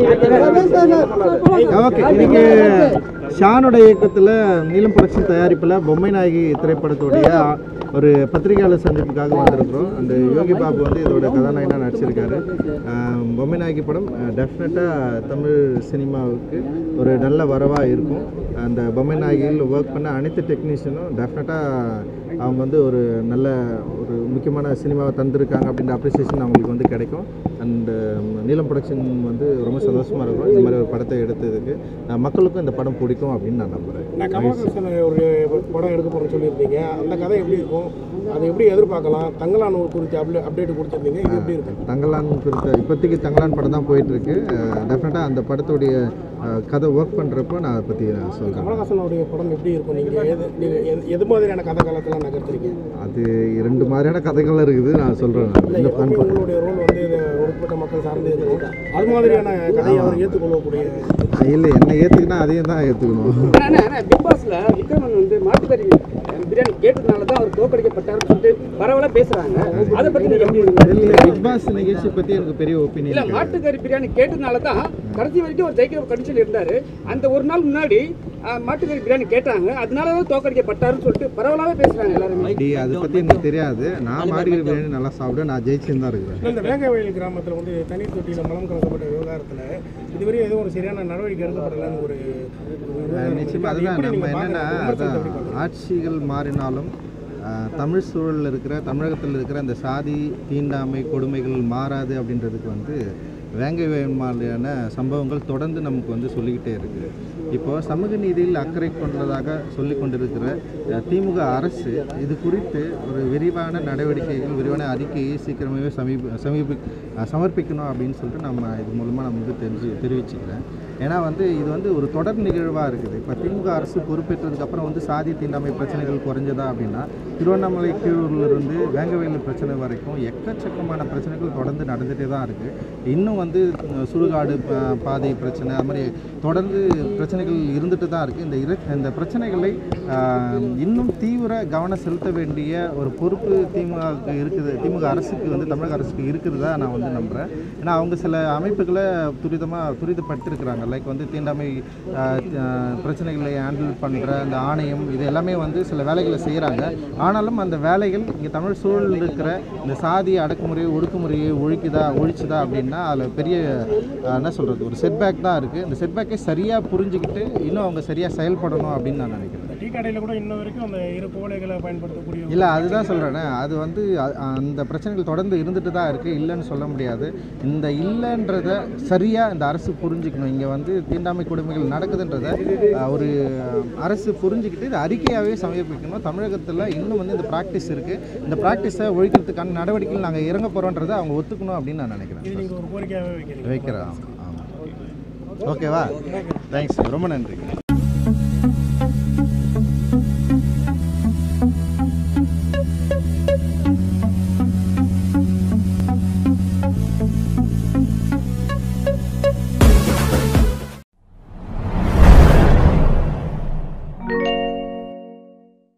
Okay இன்னைக்கு ஷானோட இயக்கத்தில் நீலம் புரட்சி தயாரிப்பில் பொம்மை நாயகி திரைப்படத்துடைய ஒரு பத்திரிகையாளர் சந்திப்புக்காக வந்திருக்கிறோம் அந்த யோகி பாபு வந்து இதோட கதாநாயகனாக நடிச்சிருக்காரு ஆஹ் பொம்மை நாயகி படம் டெஃபினட்டாக தமிழ் சினிமாவுக்கு ஒரு நல்ல வரவாக இருக்கும் அந்த பொம்மை நாயகியில் ஒர்க் பண்ண அனைத்து டெக்னீஷியனும் டெஃபினட்டாக அவங்க வந்து ஒரு நல்ல ஒரு முக்கியமான சினிமாவை தந்திருக்காங்க அப்படின்ற அப்ரிசியேஷன் அவங்களுக்கு வந்து கிடைக்கும் அண்டு நீலம் ப்ரொடக்ஷன் வந்து ரொம்ப சந்தோஷமாக இருக்கும் இந்த மாதிரி ஒரு படத்தை எடுத்ததுக்கு அஹ் மக்களுக்கும் இந்த படம் பிடிக்கும் அப்படின்னு நான் நம்புகிறேன் நான் கமலஹாசன் ஒரு படம் எடுக்க போகிறேன்னு சொல்லியிருந்தீங்க அந்த கதை எப்படி இருக்கும் அதை எப்படி எதிர்பார்க்கலாம் தங்கலான் குறித்து அப்டே அப்டேட் கொடுத்துருந்தீங்க இது எப்படி இருக்கும் தங்கலான் குறித்த இப்போதைக்கு தங்கலான் படம் தான் போயிட்டுருக்கு டெஃபினட்டாக அந்த படத்துடைய அஹ், கதை ஒர்க் பண்ணுறப்போ நான் அதை பற்றி நான் சொல்கிறேன் கமலஹாசனுடைய படம் எப்படி இருக்கும் நீங்கள் எது நீங்கள் எது- எது மாதிரியான கதை காலத்தில் நகர்த்துறீங்க அது ரெண்டு மாதிரியான கதைகள் இருக்குது நான் சொல்கிறேன் இல்லை எப்பவுமே உங்களுடைய ரோல் வந்து இது ஒடுக்கப்பட்ட மக்கள் சார்ந்து இருக்கும் அது மாதிரியான கதையை அவர் ஏற்றுக்கொள்ளக்கூடிய இல்லை என்னை ஏற்றுக்கினா அதையும் தான் ஏற்றுக்கணும் ஆனா, ஆனா, பிக் பாஸ்ல விக்ரமன் வந்து மாட்டுக்கறி பிரியாணி கேட்டதுனால தான் அவர் தோக்கடிக்கப்பட்டாருன்னு சொல்லிட்டு பரவலா பேசுறாங்க அதை பத்தி நீங்க எப்படி இல்லை பிக் பாஸ் நிகழ்ச்சி பற்றி எனக்கு பெரிய இல்ல ஒப்பீனியன் மாட்டுக்கறி பிரியாணி கேட்டதுனால தான் கடைசி வரைக்கும் ஒரு ஜெயிக்கிற கண்டிஷன் இருந்தாரு அந்த ஒரு நாள் முன்னாடி ஆஹ், மாட்டுக்கறி பிரியாணி கேட்டாங்க அதனால தான் தோக்கடிக்கப்பட்டாருன்னு சொல்லிட்டு பரவலாவே பேசுறாங்க எல்லாருமே அப்படி அதை பற்றி எனக்கு தெரியாது நான் மாடுகிற பிரியாணி நல்லா சாப்பிடுவேன் நான் ஜெயிச்சுன்னு தான் இருக்கிறேன் இந்த வேங்கவயல் கிராமத்தில் வந்து தண்ணீர் தொட்டியில் மலம் கலக்கப்பட்ட விவகாரத்தில் இதுவரை எதுவும் ஒரு சரியான நடவடிக்கை எடுக்கப்படலன்னு ஒரு ஒரு விவகாரம் நிச்சயமாக இருக்கு. அது அதுதான் எப்படி நம்ம நீங்க என்னென்னா பார்க்கறீங்க? விமர்சனத்தை அதான் எப்படி பார்க்கறீங்க? ஆட்சிகள் மாறினாலும் ஆஹ், தமிழ் சூழலில் இருக்கிற தமிழகத்தில் இருக்கிற அந்த சாதி தீண்டாமை கொடுமைகள் மாறாது அப்படின்றதுக்கு வந்து வேங்கை மாதிரியான சம்பவங்கள் தொடர்ந்து நமக்கு வந்து சொல்லிக்கிட்டே இருக்குது இப்போது சமூக நீதியில் அக்கறை கொண்டதாக சொல்லி கொண்டிருக்கிற அஹ், திமுக அரசு இது குறித்து ஒரு விரிவான நடவடிக்கைகள் விரிவான அறிக்கையை சீக்கிரமாகவே சமீப சமீப அஹ், சமர்ப்பிக்கணும் அப்படின்னு சொல்லிட்டு நம்ம இது மூலமாக நம்ம வந்து தெரிஞ்சு தெரிவிச்சுக்கிறேன் ஏன்னா வந்து இது வந்து ஒரு தொடர் நிகழ்வாக இருக்குது இப்போ திமுக அரசு பொறுப்பேற்றதுக்கு அப்புறம் வந்து சாதி தீண்டாமை பிரச்சனைகள் குறைஞ்சதா அப்படின்னா திருவண்ணாமலை கீழூர்லேருந்து வேங்கவேலு பிரச்சனை வரைக்கும் எக்கச்சக்கமான பிரச்சனைகள் தொடர்ந்து நடந்துகிட்டே தான் இருக்குது இன்னும் வந்து அஹ், சுடுகாடு ப- பாதை பிரச்சனை அது மாதிரி தொடர்ந்து பிரச்சனைகள் இருந்துட்டு தான் இருக்குது இந்த இரு இந்த பிரச்சனைகளை ஆஹ், இன்னும் தீவிர கவனம் செலுத்த வேண்டிய ஒரு பொறுப்பு திமுக இருக்குது திமுக அரசுக்கு வந்து தமிழக அரசுக்கு இருக்கிறதா நான் வந்து நம்புகிறேன் ஏன்னா அவங்க சில அமைப்புகளை துரிதமாக துரிதப்படுத்திருக்கிறாங்க லைக் வந்து தீண்டாமை ஆஹ், ஆஹ், பிரச்சனைகளை ஹேண்டில் பண்ணுற அந்த ஆணையம் இது எல்லாமே வந்து சில வேலைகளை செய்கிறாங்க ஆனாலும் அந்த வேலைகள் இங்கே தமிழ் சூழல் இருக்கிற இந்த சாதி அடக்குமுறையை ஒடுக்குமுறையை ஒழிக்குதா ஒழிச்சுதா அப்படின்னா அதில் பெரிய ஆஹ், என்ன சொல்கிறது ஒரு செட்பேக் தான் இருக்குது இந்த செட்பேக்கை சரியாக புரிஞ்சுக்கிட்டு இன்னும் அவங்க சரியாக செயல்படணும் அப்படின்னு நான் நினைக்கிறேன் இந்த டீ கடையில் கூட இன்ன வரைக்கும் அந்த இரு கோடைகளை பயன்படுத்தக்கூடிய இல்லை அதுதான் சொல்கிறேனே அது வந்து அ- அந்த பிரச்சனைகள் தொடர்ந்து இருந்துட்டு தான் இருக்குது இல்லைன்னு சொல்ல முடியாது இந்த இல்லைன்றத சரியாக இந்த அரசு புரிஞ்சுக்கணும் இங்கே வந்து தீண்டாமை கொடுமைகள் நடக்குதுன்றத அ, ஒரு அரசு புரிஞ்சுக்கிட்டு இது அறிக்கையாகவே சமர்ப்பிக்கணும் தமிழகத்தில் இன்னும் வந்து இந்த ப்ராக்டிஸ் இருக்குது இந்த ப்ராக்டிஸை ஒழிக்கிறதுக்கான நடவடிக்கைகள் நாங்கள் இறங்க போகிறோன்றதை அவங்க ஒத்துக்கணும் அப்படின்னு நான் நினைக்கிறேன் இது நீங்கள் ஒரு கோரிக்கையாகவே வைக்கிறீங்க வைக்கிறேன் ஆமாம் ஓகேவா தேங்க்ஸ் ரொம்ப நன்றி